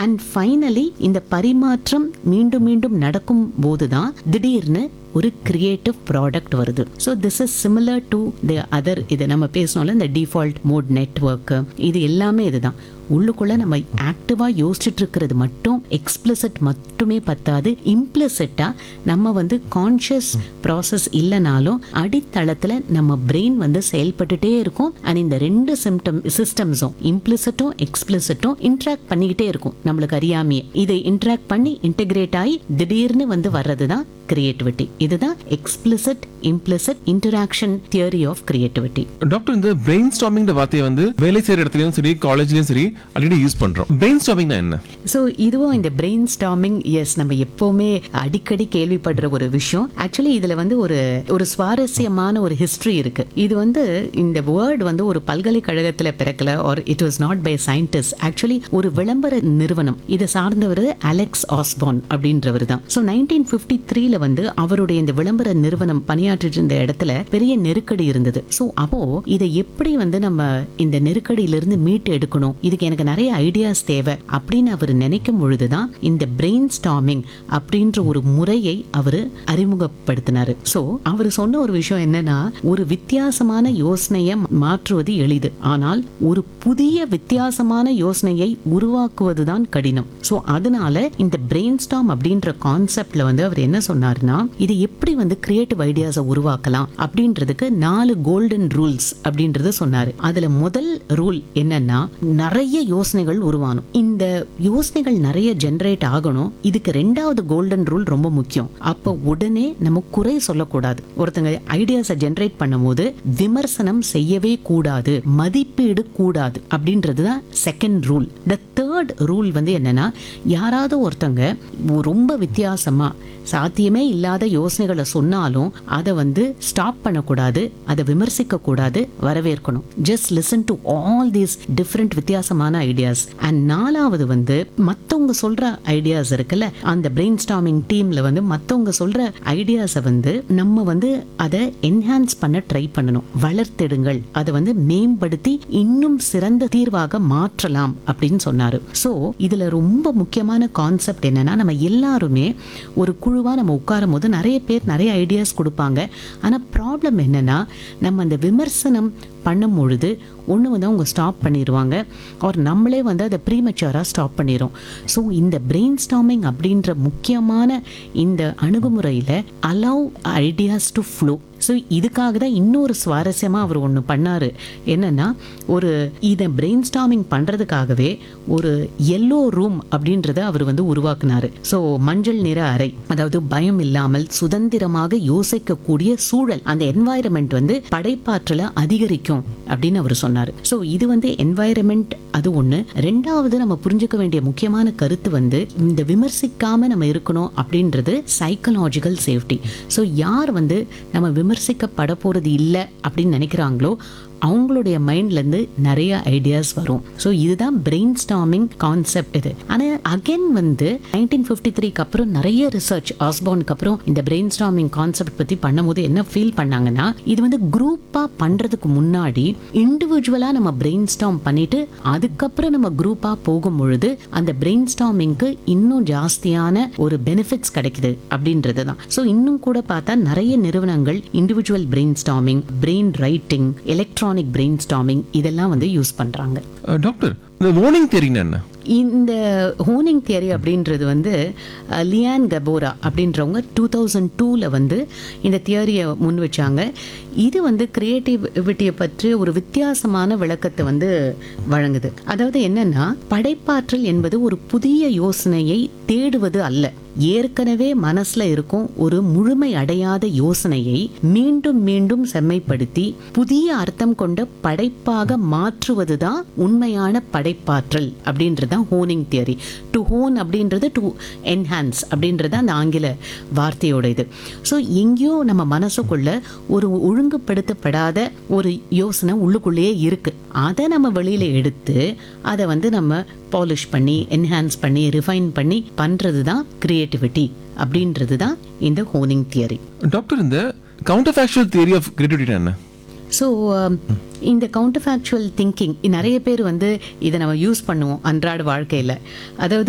and finally இந்த பரிமாற்றம் மீண்டும் மீண்டும் நடக்கும் போது தான் திடீர்னு ஒரு கிரியேட்டிவ் ப்ராடக்ட் வருது so this is similar to the other இது நம்ம பேசணும்ல இந்த டிஃபால்ட் மோட் நெட்ஒர்க் இது எல்லாமே இதுதான் உள்ளுக்குள்ள நம்ம ஆக்டிவா யோசிச்சுட்டு இருக்கிறது மட்டும் எக்ஸ்பிளிசிட் மட்டுமே பத்தாது இம்ப்ளிசிட்டா நம்ம வந்து கான்ஷியஸ் ப்ராசஸ் இல்லைனாலும் அடித்தளத்துல நம்ம பிரெயின் வந்து செயல்பட்டுட்டே இருக்கும் அண்ட் இந்த ரெண்டு சிம்டம் சிஸ்டம்ஸும் இம்ப்ளிசிட்டும் எக்ஸ்பிளிசிட்டும் இன்ட்ராக்ட் பண்ணிக்கிட்டே இருக்கும் நம்மளுக்கு அறியாமையே இதை இன்ட்ராக்ட் பண்ணி இன்டகிரேட் ஆகி திடீர்னு வந்து வர்றது தான் கிரியேட்டிவிட்டி இதுதான் explicit implicit interaction theory of creativity doctor இந்த பிரெயின் ஸ்டாமிங் வார்த்தையை வந்து வேலை செய்யற இடத்துலயும் சரி காலேஜ்லயும் சரி அடிக்கடி யூஸ் பண்றோம் பிரெயின் ஸ்டாமிங்னா என்ன ஸோ இதுவும் இந்த பிரெயின் ஸ்டாமிங் எஸ் நம்ம எப்போவுமே அடிக்கடி கேள்விப்படுற ஒரு விஷயம் ஆக்சுவலி இதில் வந்து ஒரு ஒரு சுவாரஸ்யமான ஒரு ஹிஸ்ட்ரி இருக்கு இது வந்து இந்த வேர்ட் வந்து ஒரு பல்கலைக்கழகத்தில் பிறக்கல or it was not by scientist actually ஒரு விளம்பர நிறுவனம் இதை சார்ந்தவர் அலெக்ஸ் ஆஸ்பான் அப்படின்றவர் தான் ஸோ நைன்டீன் ஃபிஃப்டி த்ரீல வந்து அவருடைய இந்த விளம்பர நிறுவனம் பணியாற்றிட்டு இருந்த இடத்துல பெரிய நெருக்கடி இருந்தது ஸோ அப்போ இதை எப்படி வந்து நம்ம இந்த நெருக்கடியிலிருந்து மீட்டு எடுக்கணும் இதுக்கு எனக்கு நிறைய ஐடியாஸ் தேவை அப்படின்னு அவர் நினைக்கும் பொழுதுதான் இந்த பிரெயின் ஸ்டாமிங் அப்படின்ற ஒரு முறையை அவர் அறிமுகப்படுத்தினாரு ஸோ அவர் சொன்ன ஒரு விஷயம் என்னன்னா ஒரு வித்தியாசமான யோசனையை மாற்றுவது எளிது ஆனால் ஒரு புதிய வித்தியாசமான யோசனையை உருவாக்குவதுதான் கடினம் ஸோ அதனால இந்த பிரெயின் ஸ்டாம் அப்படின்ற கான்செப்ட்ல வந்து அவர் என்ன சொன்னாருன்னா இது எப்படி வந்து கிரியேட்டிவ் ஐடியாஸை உருவாக்கலாம் அப்படின்றதுக்கு நாலு கோல்டன் ரூல்ஸ் அப்படின்றத சொன்னாரு அதுல முதல் ரூல் என்னன்னா நிறைய யோசனைகள் உருவானும் இந்த யோசனைகள் நிறைய ஜெனரேட் ஆகணும் இதுக்கு ரெண்டாவது கோல்டன் ரூல் ரொம்ப முக்கியம் அப்ப உடனே நம்ம குறை சொல்லக்கூடாது ஒருத்தங்க ஐடியாஸை ஜெனரேட் பண்ணும்போது விமர்சனம் செய்யவே கூடாது மதிப்பீடு கூடாது அப்படின்றது தான் second rule the third rule வந்து என்னன்னா யாராவது ஒருத்தங்க ரொம்ப வித்தியாசமா சாத்தியமே இல்லாத யோசனைகளை சொன்னாலும் அதை வந்து ஸ்டாப் பண்ணக்கூடாது அதை விமர்சிக்க கூடாது வரவேற்கணும் just listen to all these different வித்தியாசமான ஐடியாஸ் அண்ட் நாலாவது வந்து மற்றவங்க சொல்ற ஐடியாஸ் இருக்குல்ல அந்த பிரெயின் ஸ்டாமிங் டீம்ல வந்து மற்றவங்க சொல்ற ஐடியாஸை வந்து நம்ம வந்து அதை என்ஹான்ஸ் பண்ண ட்ரை பண்ணணும் வளர்த்தெடுங்கள் அதை வந்து மேம்படுத்தி இன்னும் சிறந்த தீர்வாக மாற்றலாம் அப்படின்னு சொன்னாரு ஸோ இதுல ரொம்ப முக்கியமான கான்செப்ட் என்னன்னா நம்ம எல்லாருமே ஒரு குழுவா நம்ம உட்காரும் போது நிறைய பேர் நிறைய ஐடியாஸ் கொடுப்பாங்க ஆனா ப்ராப்ளம் என்னன்னா நம்ம அந்த விமர்சனம் பண்ணும் பொழுது ஒன்று வந்து அவங்க ஸ்டாப் பண்ணிடுவாங்க ஆர் நம்மளே வந்து அதை ப்ரீமெச்சூராக ஸ்டாப் பண்ணிடும் ஸோ இந்த பிரெயின் ஸ்டாமிங் அப்படின்ற முக்கியமான இந்த அணுகுமுறையில் allow ideas to flow so இதுக்காக தான் இன்னொரு சுவாரஸ்யமாக அவர் ஒன்று பண்ணார் என்னன்னா ஒரு இதை பிரெயின் ஸ்டாமிங் பண்ணுறதுக்காகவே ஒரு எல்லோ ரூம் அப்படின்றத அவர் வந்து உருவாக்குனாரு ஸோ மஞ்சள் நிற அறை அதாவது பயம் இல்லாமல் சுதந்திரமாக யோசிக்கக்கூடிய சூழல் அந்த என்வாயரமெண்ட் வந்து படைப்பாற்றலை அதிகரிக்கும் அப்படின்னு அவர் சொன்னார் ஸோ இது வந்து என்வாயரமெண்ட் அது ஒன்று ரெண்டாவது நம்ம புரிஞ்சுக்க வேண்டிய முக்கியமான கருத்து வந்து இந்த விமர்சிக்காம நம்ம இருக்கணும் அப்படின்றது சைக்கலாஜிக்கல் சேஃப்டி ஸோ யார் வந்து நம்ம விமர்சிக்கப்பட போறது இல்லை அப்படின்னு நினைக்கிறாங்களோ அவங்களுடைய மைண்ட்லேருந்து நிறைய ஐடியாஸ் வரும் ஸோ இதுதான் பிரெயின் ஸ்டாமிங் கான்செப்ட் இது ஆனால் அகைன் வந்து நைன்டீன் ஃபிஃப்டி த்ரீக்கு அப்புறம் நிறைய ரிசர்ச் ஆஸ்பானுக்கு அப்புறம் இந்த பிரெயின் ஸ்டாமிங் கான்செப்ட் பற்றி பண்ணும்போது என்ன ஃபீல் பண்ணாங்கன்னா இது வந்து குரூப்பாக பண்ணுறதுக்கு முன்னாடி இண்டிவிஜுவலாக நம்ம பிரெயின் ஸ்டாம் பண்ணிட்டு அதுக்கப்புறம் நம்ம குரூப்பாக போகும் பொழுது அந்த பிரெயின் ஸ்டாமிங்க்கு இன்னும் ஜாஸ்தியான ஒரு பெனிஃபிட்ஸ் கிடைக்குது அப்படின்றது தான் ஸோ இன்னும் கூட பார்த்தா நிறைய நிறுவனங்கள் individual brainstorming brain writing electronic brainstorming இதெல்லாம் வந்து யூஸ் பண்ணுறாங்க அஹ், டாக்டர் இந்த வார்னிங் தெரியுன்னா என்ன இந்த ஹோனிங் தியரி அப்படின்றது வந்து அஹ், லியான் கபோரா அப்படின்றவங்க டூ தௌசண்ட் டூவில் வந்து இந்த தியரியை முன் வச்சாங்க இது வந்து கிரியேட்டிவிட்டியை பற்றி ஒரு வித்தியாசமான விளக்கத்தை வந்து வழங்குது அதாவது என்னன்னா படைப்பாற்றல் என்பது ஒரு புதிய யோசனையை தேடுவது அல்ல ஏற்கனவே மனசுல இருக்கும் ஒரு முழுமை அடையாத யோசனையை மீண்டும் மீண்டும் செம்மைப்படுத்தி புதிய அர்த்தம் கொண்ட படைப்பாக மாற்றுவதுதான் உண்மையான படைப்பாற்றல் அப்படின்றது தான் ஹோனிங் தியரி டு ஹோன் அப்படின்றது டு என்ஹான்ஸ் அப்படின்றது அந்த ஆங்கில வார்த்தையோட இது ஸோ எங்கேயோ நம்ம மனசுக்குள்ள ஒரு ஒழுங்குபடுத்தப்படாத ஒரு யோசனை உள்ளுக்குள்ளேயே இருக்கு அதை நம்ம வெளியில எடுத்து அதை வந்து நம்ம பாலிஷ் பண்ணி என்ஹான்ஸ் பண்ணி ரிஃபைன் பண்ணி பண்றது தான் கிரியேட்டிவிட்டி அப்படின்றது தான் இந்த ஹோனிங் தியரி டாக்டர் இந்த counterfactual theory of creativity என்ன ஸோ இந்த கவுண்டர் ஃபேக்சுவல் திங்கிங் நிறைய பேர் வந்து இதை நம்ம யூஸ் பண்ணுவோம் அன்றாட வாழ்க்கையில் அதாவது